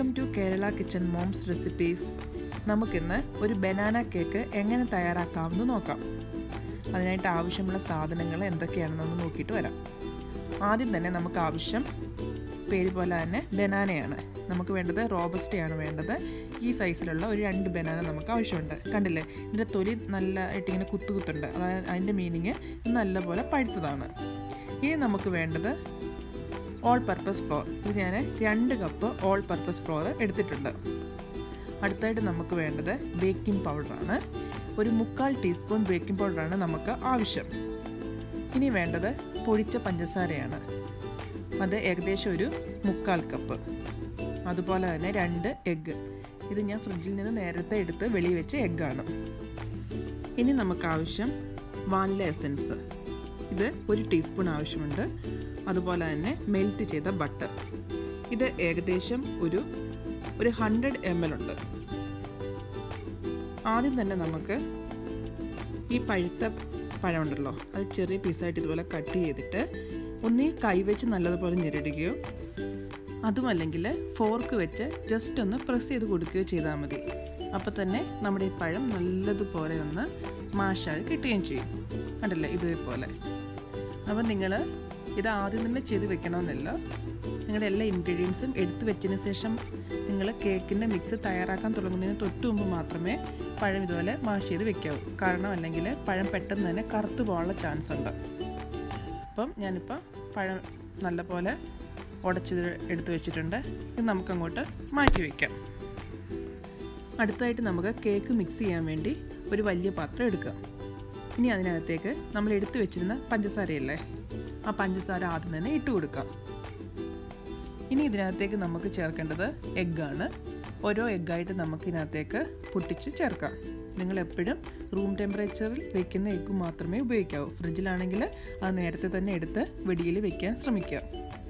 to Kerala kitchen mom's recipes നമുക്കിന്ന് ഒരു banana cake എങ്ങനെ തയ്യാറാക്കാമെന്ന് നോക്കാം അതിനായിട്ട് ആവശ്യമുള്ള സാധനങ്ങൾ എന്തൊക്കെയാണെന്നൊന്ന് നോക്കിയിട്ട് വരാം ആദ്യം തന്നെ നമുക്ക് ആവശ്യം പേര് പോലെ തന്നെ ബനാനയാണ് നമുക്ക് വേണ്ടത് റോബസ്റ്റയാണ് വേണ്ടത് ഈ സൈസിലുള്ള ഒരു രണ്ട് ബനാന നമുക്ക് ആവശ്യമുണ്ട് കണ്ടില്ലേ ഇതിൻ്റെ തൊലി നല്ലതായിട്ട് ഇങ്ങനെ കുത്തു കുത്തുണ്ട് അതായത് അതിൻ്റെ മീനിങ് നല്ലപോലെ പഴുത്തതാണ് ഇനി നമുക്ക് വേണ്ടത് ഓൾ പർപ്പസ് ഫ്ലോർ ഇത് ഞാൻ രണ്ട് കപ്പ് ഓൾ പർപ്പസ് ഫ്ലോർ എടുത്തിട്ടുണ്ട് അടുത്തായിട്ട് നമുക്ക് വേണ്ടത് ബേക്കിംഗ് പൗഡറാണ് ഒരു മുക്കാൽ ടീസ്പൂൺ ബേക്കിംഗ് പൗഡറാണ് നമുക്ക് ആവശ്യം ഇനി വേണ്ടത് പൊടിച്ച പഞ്ചസാരയാണ് അത് ഏകദേശം ഒരു മുക്കാൽ കപ്പ് അതുപോലെ തന്നെ രണ്ട് എഗ്ഗ് ഇത് ഞാൻ ഫ്രിഡ്ജിൽ നിന്ന് നേരത്തെ എടുത്ത് വെളി വെച്ച എഗ്ഗാണ് ഇനി നമുക്ക് ആവശ്യം വാനില എസൻസ് ഇത് ഒരു ടീസ്പൂൺ ആവശ്യമുണ്ട് അതുപോലെ തന്നെ മെൽറ്റ് ചെയ്ത ബട്ടർ ഇത് ഏകദേശം ഒരു ഒരു ഹൺഡ്രഡ് എം എൽ ഉണ്ട് ആദ്യം തന്നെ നമുക്ക് ഈ പഴുത്ത പഴമുണ്ടല്ലോ അത് ചെറിയ പീസായിട്ട് ഇതുപോലെ കട്ട് ചെയ്തിട്ട് ഒന്നീ കൈവച്ച് നല്ലതുപോലെ ഞെരടുകയോ അതുമല്ലെങ്കിൽ ഫോർക്ക് വെച്ച് ജസ്റ്റ് ഒന്ന് പ്രസ് ചെയ്ത് കൊടുക്കുകയോ ചെയ്താൽ മതി അപ്പോൾ തന്നെ നമ്മുടെ ഈ പഴം നല്ലതുപോലെ ഒന്ന് മാഷായി കിട്ടുകയും ചെയ്യും കണ്ടല്ലേ ഇതേപോലെ അപ്പം നിങ്ങൾ ഇത് ആദ്യം തന്നെ ചെയ്ത് വെക്കണമെന്നില്ല നിങ്ങളുടെ എല്ലാ ഇൻഗ്രീഡിയൻസും എടുത്തു വെച്ചതിന് ശേഷം നിങ്ങൾ കേക്കിൻ്റെ മിക്സ് തയ്യാറാക്കാൻ തുടങ്ങുന്നതിന് തൊട്ട് മുമ്പ് മാത്രമേ പഴം ഇതുപോലെ മാഷ് ചെയ്ത് വെക്കാവൂ കാരണം അല്ലെങ്കിൽ പഴം പെട്ടെന്ന് തന്നെ കറുത്തു പോകാനുള്ള ചാൻസ് ഉണ്ട് അപ്പം ഞാനിപ്പോൾ പഴം നല്ലപോലെ ഉടച്ചത് എടുത്ത് വെച്ചിട്ടുണ്ട് ഇത് നമുക്കങ്ങോട്ട് മാറ്റി വയ്ക്കാം അടുത്തായിട്ട് നമുക്ക് കേക്ക് മിക്സ് ചെയ്യാൻ വേണ്ടി ഒരു വലിയ പാത്രം എടുക്കുക ഇനി അതിനകത്തേക്ക് നമ്മൾ എടുത്തു വെച്ചിരുന്ന പഞ്ചസാരയല്ലേ ആ പഞ്ചസാര ആദ്യം തന്നെ ഇട്ട് കൊടുക്കാം ഇനി ഇതിനകത്തേക്ക് നമുക്ക് ചേർക്കേണ്ടത് എഗ്ഗാണ് ഓരോ എഗ്ഗായിട്ട് നമുക്ക് ഇതിനകത്തേക്ക് പൊട്ടിച്ച് ചേർക്കാം നിങ്ങൾ എപ്പോഴും റൂം ടെമ്പറേച്ചറിൽ വെക്കുന്ന എഗ്ഗ് മാത്രമേ ഉപയോഗിക്കാവൂ ഫ്രിഡ്ജിലാണെങ്കിൽ അത് നേരത്തെ തന്നെ എടുത്ത് വെടിയിൽ വെക്കാൻ ശ്രമിക്കുക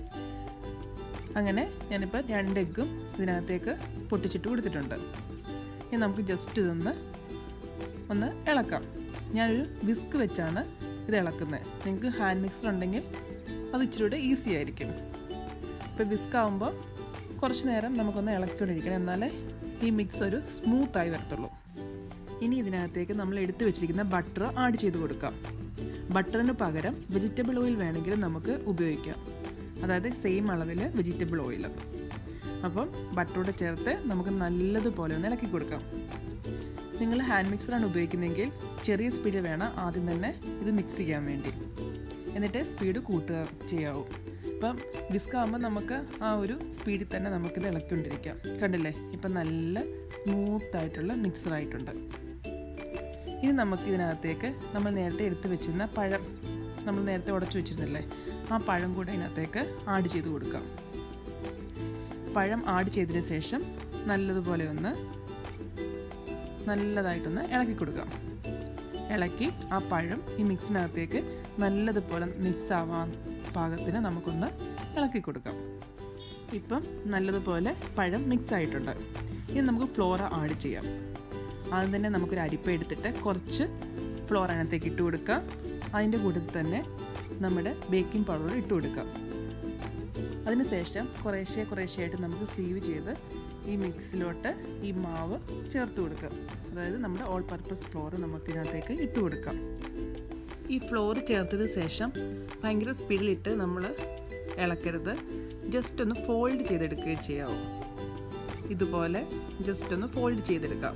അങ്ങനെ ഞാനിപ്പോൾ രണ്ട് എഗ്ഗും ഇതിനകത്തേക്ക് പൊട്ടിച്ചിട്ട് കൊടുത്തിട്ടുണ്ട് ഇനി നമുക്ക് ജസ്റ്റ് ഇതൊന്ന് ഒന്ന് ഇളക്കാം ഞാനൊരു വിസ്ക് വെച്ചാണ് ഇത് ഇളക്കുന്നത് നിങ്ങൾക്ക് ഹാൻഡ് മിക്സർ ഉണ്ടെങ്കിൽ അത് ഇച്ചിരി കൂടെ ഈസി ആയിരിക്കും ഇപ്പോൾ വിസ്ക് ആകുമ്പോൾ കുറച്ച് നേരം നമുക്കൊന്ന് ഇളക്കിക്കൊണ്ടിരിക്കണം എന്നാലേ ഈ മിക്സ് ഒരു സ്മൂത്തായി വരത്തുള്ളൂ ഇനി ഇതിനകത്തേക്ക് നമ്മൾ എടുത്തു വെച്ചിരിക്കുന്ന ബട്ടർ ആഡ് ചെയ്ത് കൊടുക്കാം ബട്ടറിന് പകരം വെജിറ്റബിൾ ഓയിൽ വേണമെങ്കിൽ നമുക്ക് ഉപയോഗിക്കാം അതായത് സെയിം അളവിൽ വെജിറ്റബിൾ ഓയിൽ അപ്പം ബട്ടറോടെ ചേർത്ത് നമുക്ക് നല്ലതുപോലെ ഒന്ന് ഇളക്കി കൊടുക്കാം നിങ്ങൾ ഹാൻഡ് മിക്സറാണ് ഉപയോഗിക്കുന്നതെങ്കിൽ ചെറിയ സ്പീഡ് വേണം ആദ്യം തന്നെ ഇത് മിക്സ് ചെയ്യാൻ വേണ്ടി എന്നിട്ട് സ്പീഡ് കൂട്ടുക ചെയ്യാവൂ ഇപ്പം വിസ്ക് ആകുമ്പോൾ നമുക്ക് ആ ഒരു സ്പീഡിൽ തന്നെ നമുക്കിത് ഇളക്കിക്കൊണ്ടിരിക്കാം കണ്ടില്ലേ ഇപ്പം നല്ല സ്മൂത്തായിട്ടുള്ള മിക്സറായിട്ടുണ്ട് ഇനി നമുക്ക് ഇതിനകത്തേക്ക് നമ്മൾ നേരത്തെ എടുത്ത് വെച്ചിരുന്ന പഴം നമ്മൾ നേരത്തെ ഉടച്ചു വെച്ചിരുന്നില്ലേ ആ പഴം കൂടെ ഇതിനകത്തേക്ക് ആഡ് ചെയ്ത് കൊടുക്കാം പഴം ആഡ് ചെയ്തതിന് ശേഷം നല്ലതുപോലെ ഒന്ന് നല്ലതായിട്ടൊന്ന് ഇളക്കി കൊടുക്കാം ഇളക്കി ആ പഴം ഈ മിക്സിനകത്തേക്ക് നല്ലതുപോലെ മിക്സ് ആവാൻ പാകത്തിന് നമുക്കൊന്ന് ഇളക്കി കൊടുക്കാം ഇപ്പം നല്ലതുപോലെ പഴം മിക്സ് ആയിട്ടുണ്ട് ഇനി നമുക്ക് ഫ്ലോറ ആഡ് ചെയ്യാം ആദ്യം തന്നെ നമുക്കൊരു അരിപ്പ എടുത്തിട്ട് കുറച്ച് ഫ്ലോർ അതിനകത്തേക്ക് ഇട്ട് കൊടുക്കാം അതിൻ്റെ കൂട്ടത്തിൽ തന്നെ നമ്മുടെ ബേക്കിംഗ് പൗഡർ ഇട്ട് കൊടുക്കാം അതിനുശേഷം കുറേശ്ശെ കുറേശ്ശെയായിട്ട് നമുക്ക് സീവ് ചെയ്ത് ഈ മിക്സിലോട്ട് ഈ മാവ് ചേർത്ത് കൊടുക്കുക അതായത് നമ്മുടെ ഓൾ പർപ്പസ് ഫ്ലോർ നമുക്ക് ഇതിനകത്തേക്ക് ഇട്ട് കൊടുക്കാം ഈ ഫ്ലോർ ചേർത്തതിന് ശേഷം ഭയങ്കര സ്പീഡിലിട്ട് നമ്മൾ ഇളക്കരുത് ജസ്റ്റ് ഒന്ന് ഫോൾഡ് ചെയ്തെടുക്കുകയും ചെയ്യാവും ഇതുപോലെ ജസ്റ്റ് ഒന്ന് ഫോൾഡ് ചെയ്തെടുക്കാം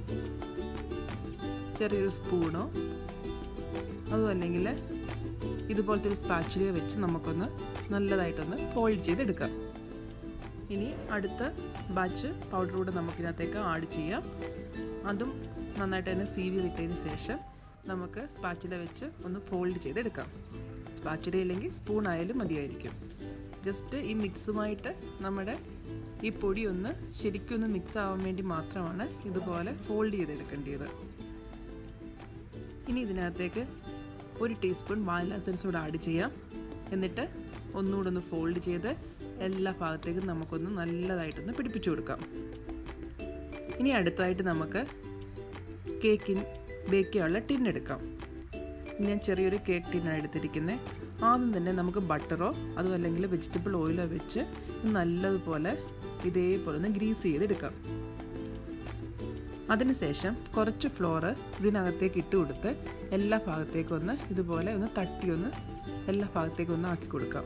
ചെറിയൊരു സ്പൂണോ അതും അല്ലെങ്കിൽ ഇതുപോലത്തെ ഒരു സ്പാച്ചിലിയ വെച്ച് നമുക്കൊന്ന് നല്ലതായിട്ടൊന്ന് ഫോൾഡ് ചെയ്തെടുക്കാം ഇനി അടുത്ത ബാച്ച് പൗഡർ കൂടെ നമുക്കിനകത്തേക്ക് ആഡ് ചെയ്യാം അതും നന്നായിട്ട് തന്നെ സീവി കിട്ടിയതിന് ശേഷം നമുക്ക് സ്പാച്ചില വെച്ച് ഒന്ന് ഫോൾഡ് ചെയ്തെടുക്കാം സ്പാച്ചില ഇല്ലെങ്കിൽ സ്പൂൺ ആയാലും മതിയായിരിക്കും ജസ്റ്റ് ഈ മിക്സുമായിട്ട് നമ്മുടെ ഈ പൊടി ഒന്ന് ശരിക്കും ഒന്ന് മിക്സ് ആവാൻ വേണ്ടി മാത്രമാണ് ഇതുപോലെ ഫോൾഡ് ചെയ്തെടുക്കേണ്ടത് ഇനി ഇതിനകത്തേക്ക് ഒരു ടീസ്പൂൺ വാനില എസൻസ് കൂടെ ആഡ് ചെയ്യാം എന്നിട്ട് ഒന്നുകൂടെ ഒന്ന് ഫോൾഡ് ചെയ്ത് എല്ലാ ഭാഗത്തേക്കും നമുക്കൊന്ന് നല്ലതായിട്ടൊന്ന് പിടിപ്പിച്ചു കൊടുക്കാം ഇനി അടുത്തതായിട്ട് നമുക്ക് കേക്കിൻ ബേക്ക് ചെയ്യാനുള്ള ടിൻ എടുക്കാം ഞാൻ ചെറിയൊരു കേക്ക് ടിന്നാണ് എടുത്തിരിക്കുന്നത് ആദ്യം തന്നെ നമുക്ക് ബട്ടറോ അതും അല്ലെങ്കിൽ വെജിറ്റബിൾ ഓയിലോ വെച്ച് നല്ലതുപോലെ ഇതേപോലെ ഒന്ന് ഗ്രീസ് ചെയ്തെടുക്കാം അതിനുശേഷം കുറച്ച് ഫ്ലോറ് ഇതിനകത്തേക്ക് ഇട്ട് കൊടുത്ത് എല്ലാ ഭാഗത്തേക്കും ഒന്ന് ഇതുപോലെ ഒന്ന് തട്ടി ഒന്ന് എല്ലാ ഭാഗത്തേക്കും ഒന്ന് ആക്കി കൊടുക്കാം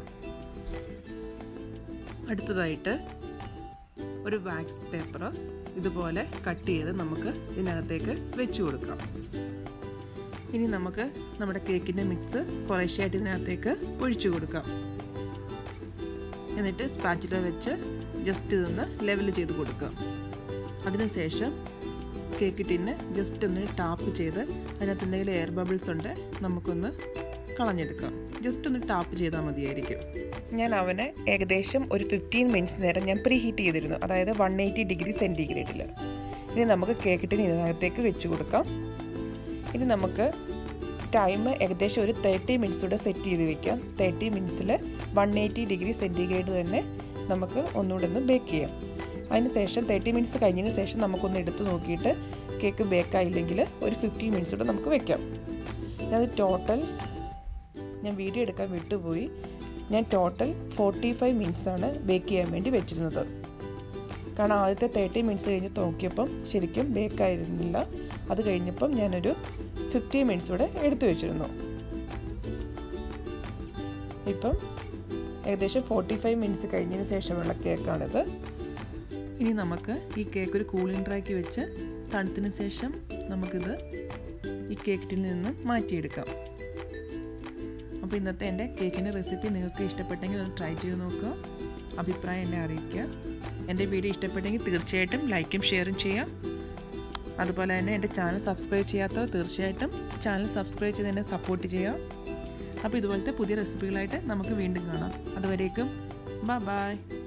അടുത്തതായിട്ട് ഒരു വാക്സ് പേപ്പർ ഇതുപോലെ കട്ട് ചെയ്ത് നമുക്ക് ഇതിനകത്തേക്ക് വെച്ച് കൊടുക്കാം ഇനി നമുക്ക് നമ്മുടെ കേക്കിൻ്റെ മിക്സ് കുറേശ്ശായിട്ട് ഇതിനകത്തേക്ക് ഒഴിച്ചു കൊടുക്കാം എന്നിട്ട് സ്പാച്ചില വെച്ച് ജസ്റ്റ് ഇതൊന്ന് ലെവൽ ചെയ്ത് കൊടുക്കാം അതിനുശേഷം കേക്ക് ടിന്ന് ജസ്റ്റ് ഒന്ന് ടാപ്പ് ചെയ്ത് അതിനകത്ത് എന്തെങ്കിലും എയർ ബബിൾസ് ഉണ്ട് നമുക്കൊന്ന് കളഞ്ഞെടുക്കാം ജസ്റ്റ് ഒന്ന് ടാപ്പ് ചെയ്താൽ മതിയായിരിക്കും ഞാൻ അവന് ഏകദേശം ഒരു ഫിഫ്റ്റീൻ മിനിറ്റ്സ് നേരം ഞാൻ പ്രീ ഹീറ്റ് ചെയ്തിരുന്നു അതായത് വൺ എയ്റ്റി ഡിഗ്രി സെൻറ്റിഗ്രേഡിൽ ഇനി നമുക്ക് കേക്ക് ടിന് ഇതിനകത്തേക്ക് വെച്ച് കൊടുക്കാം ഇനി നമുക്ക് ടൈം ഏകദേശം ഒരു തേർട്ടി മിനിറ്റ്സ് കൂടെ സെറ്റ് ചെയ്ത് വെക്കാം തേർട്ടി മിനിറ്റ്സിൽ വൺ എയ്റ്റി ഡിഗ്രി സെൻറ്റിഗ്രേഡ് തന്നെ നമുക്ക് ഒന്നുകൂടെ ഒന്ന് ബേക്ക് ചെയ്യാം അതിന് ശേഷം തേർട്ടി മിനിറ്റ്സ് കഴിഞ്ഞതിന് ശേഷം നമുക്കൊന്ന് എടുത്ത് നോക്കിയിട്ട് കേക്ക് ബേക്കായില്ലെങ്കിൽ ഒരു ഫിഫ്റ്റീൻ മിനിറ്റ്സ് കൂടെ നമുക്ക് വെക്കാം ഞാനത് ടോട്ടൽ ഞാൻ വീഡിയോ എടുക്കാൻ വിട്ടുപോയി ഞാൻ ടോട്ടൽ ഫോർട്ടി ഫൈവ് മിനിറ്റ്സാണ് ബേക്ക് ചെയ്യാൻ വേണ്ടി വെച്ചിരുന്നത് കാരണം ആദ്യത്തെ തേർട്ടി മിനിറ്റ്സ് കഴിഞ്ഞ് നോക്കിയപ്പം ശരിക്കും ബേക്കായിരുന്നില്ല അത് കഴിഞ്ഞപ്പം ഞാനൊരു ഫിഫ്റ്റി മിനിറ്റ്സ് കൂടെ എടുത്തു വെച്ചിരുന്നു ഇപ്പം ഏകദേശം ഫോർട്ടി ഫൈവ് മിനിറ്റ്സ് കഴിഞ്ഞതിന് ശേഷമുള്ള കേക്കാണിത് ഇനി നമുക്ക് ഈ കേക്ക് ഒരു കൂളിംഗ് ഡ്രൈക്ക് വെച്ച് തണുത്തിന് ശേഷം നമുക്കിത് ഈ കേക്കിൽ നിന്ന് മാറ്റിയെടുക്കാം അപ്പോൾ ഇന്നത്തെ എൻ്റെ കേക്കിൻ്റെ റെസിപ്പി നിങ്ങൾക്ക് ഇഷ്ടപ്പെട്ടെങ്കിൽ ഒന്ന് ട്രൈ ചെയ്ത് നോക്കുക അഭിപ്രായം എന്നെ അറിയിക്കുക എൻ്റെ വീഡിയോ ഇഷ്ടപ്പെട്ടെങ്കിൽ തീർച്ചയായിട്ടും ലൈക്കും ഷെയറും ചെയ്യാം അതുപോലെ തന്നെ എൻ്റെ ചാനൽ സബ്സ്ക്രൈബ് ചെയ്യാത്തവർ തീർച്ചയായിട്ടും ചാനൽ സബ്സ്ക്രൈബ് ചെയ്ത് എന്നെ സപ്പോർട്ട് ചെയ്യുക അപ്പോൾ ഇതുപോലത്തെ പുതിയ റെസിപ്പികളായിട്ട് നമുക്ക് വീണ്ടും കാണാം അതുവരേക്കും ബൈ ബൈ